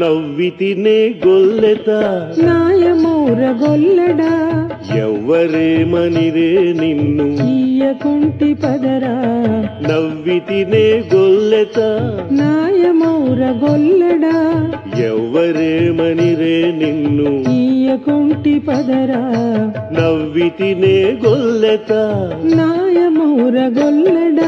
నవ్వితినే గొల్లెత నాయమౌర గొల్లడా ఎవ్వరేమనిరే నిన్ను ఈయకుంటి పదరా నవ్వితినే గొల్లెత నాయమౌర గొల్లడా ఎవ్వరేమనిరే నిన్ను ఈయకుంటి పదరా నవ్వితినే గొల్లెత నాయమౌర గొల్లడా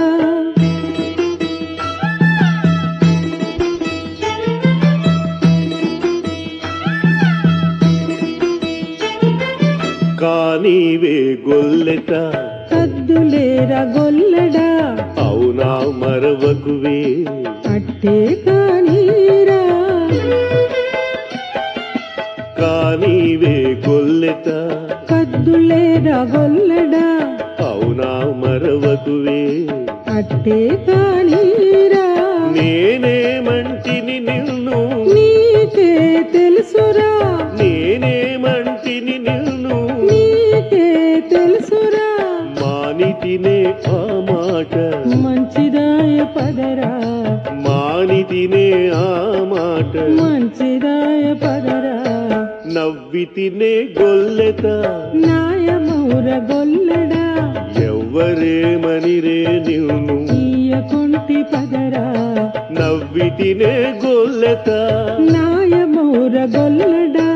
కానీవే గొల్లెత కద్దులేర గొల్లడా అవునా మరవకువే అట్టే కానీరా కానీవే గొల్లెత కద్దులేర గొల్లడా అవునా మరవకువే అట్టే కానీరా నేనేమంటిని నిన్ను నీకే తెలుసురా నేనేమంటిని నిన్ను నీకే తెలుసురా మానితినే ఆ మాట మంచిదాయ పదరా మానితినే ఆ మాట మంచిదాయ పదరా నవ్వితినే గొల్లెత నాయమౌర గొల్లడా ఎవ్వరేమనిరే నిన్ను ఈయకుంటి పదరా నవ్వితినే గొల్లెత నాయమౌర గొల్లడా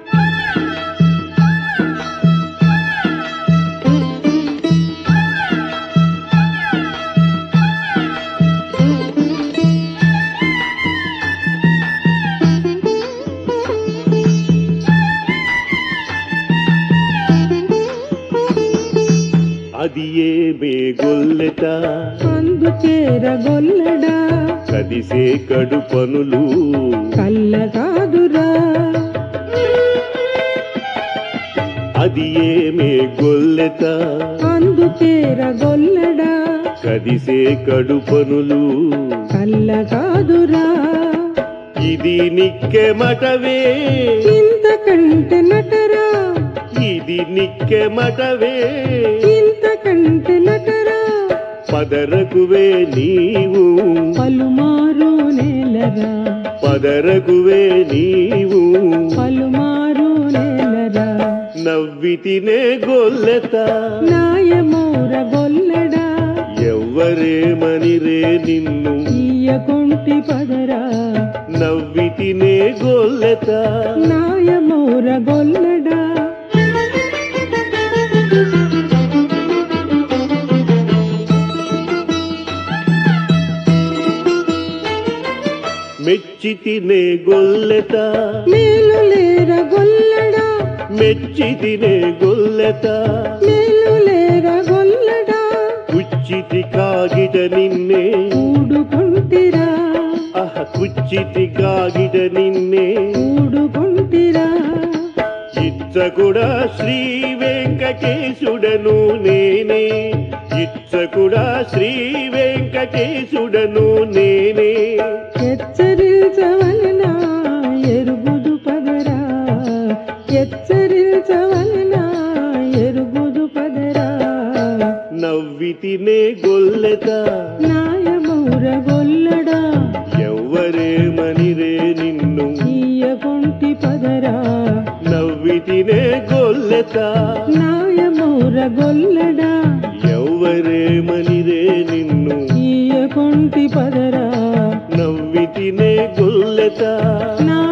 అది ఏమే గొల్లెత అందుచేర గొల్లడా కదిసే కడు పనులు కల్ల కాదురా అది ఏమే గొల్లెత అందుచేర గొల్లడా కదిసే కడు పనులు కల్ల కాదురా ఇది నిక్కెమటవే ఇంతకంటే నటరా ఇది నిక్కెమటవే ఇంతకంటే నటరా పదరకువే నీవు పలుమారు నేలరా పదరకువే నీవు పలుమారు నేలరా నవ్వితినే గొల్లెత నాయమౌర గొల్లడా ఎవ్వరేమనిరే నిన్ను ఈయకుంటి పదరా నవ్వితినే గొల్లెత నాయమౌర గొల్లడా మెచ్చితినే గొల్లెత మేలు లేర గొల్లడా మెచ్చితినే గొల్లెత మేలు లేర గొల్లడా కుచ్చితి కాగిట నిన్నే ఊడుకుంటిరా అహ కుచ్చితి కాగిట నిన్నే ఊడుకుంటిరా ఇచ్చకుడా శ్రీ వెంకటేశుడను నేనే ఇచ్చకుడా శ్రీ వెంకటేశుడను నేనే హెచ్చరించవలనా ఎరుగుదు పదరా హెచ్చరించవలనా ఎరుగుదు పదరా నవ్వితినే గొల్లెత నాయమౌర గొల్లడా ఎవ్వరేమనిరే నిన్ను ఈయకుంటి పదరా నవ్వితినే గొల్లెత నాయమౌర గొల్లడా ఎవ్వరేమనిరే నిన్ను ఈయకుంటి పదరా నవ్వితినే గొల్లెత నా